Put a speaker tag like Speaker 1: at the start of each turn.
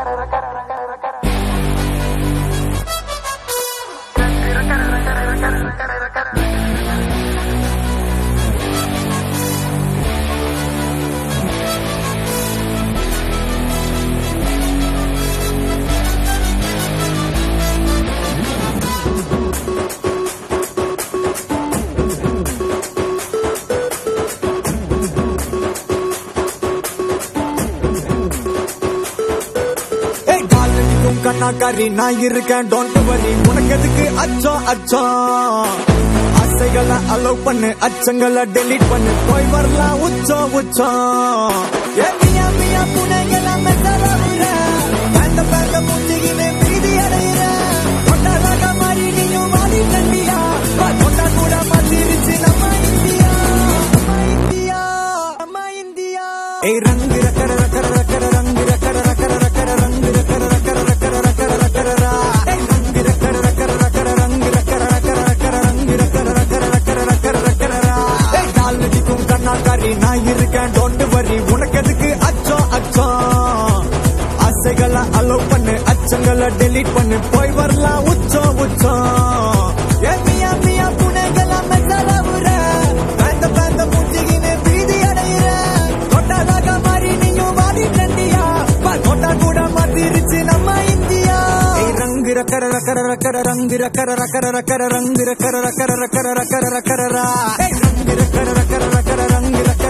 Speaker 1: ஏய் காலடிக்கும் கண்ணாக்காரி நான் இருக்கேன் டோன்ட் வரி உனக்கு எதுக்கு அச்சம் அச்சம் ஆசைகளை அலோவ் பண்ணு அச்சங்களை டெலீட் பண்ணு போய் வரலாம் உச்சம் உச்சம் ஏ மியா மியா புனைகளை மெத்தரவுற அந்த பேங்க முந்திகினே பீதி அடையிற கொண்டாடாக மாறி நீயும் மாறி கண்டியா கொண்டா கூட மாத்திருச்சு நம்ம இந்தியா நம்ம இந்தியா நம்ம இந்தியா ஏய் ரங்கு ரக்கர ரக்கர ரக்கர ரங்கு ரக்கர ரக்கர ரக்கர ரங்கு ரக்கர ரக்கர ரக்கர ரக்கர ரக்கர ரா ஏய் ரங்கு ரக்கர ரக்கர ரக்கர ரங்கு ரக்கர ரக்கர ரக்கர ரங்கு ரக்கர ரக்கர ரக்கர ரக்கர ரக்கர ரா ஏய் கால் நதிக்கும் கண்ணாக்காரி நான் இருக்கேன் டோன்ட் வரி உனக்கு எதுக்கு அச்சம் அச்சம் ஆசைகளை அலோவ் பண்ணு அச்சங்களை டெலீட் பண்ணு போய் வரலாம் உச்சம் உச்சம் ஏ மியா மியா புனைகளை மெத்தளவுற பேந்த பேந்த மூச்சிகினே பீதி அடையிற கொண்டாடாக மாறி நீயும் மாறி கண்டியா கொண்டா கூட மாத்திருச்சு நம்ம இந்தியா ஏய் ரங்கு ரக்கர ரக்கர ரக்கர ரங்கு ரக்கர ரக்கர ரக்கர ரங்கு ரக்கர ரக்கர ரக்கர ரக்கர ரக்கர ரா ஏய் ரங்கு ரக்கர ரக்கர ரக்கர ரங்கு ரக்கர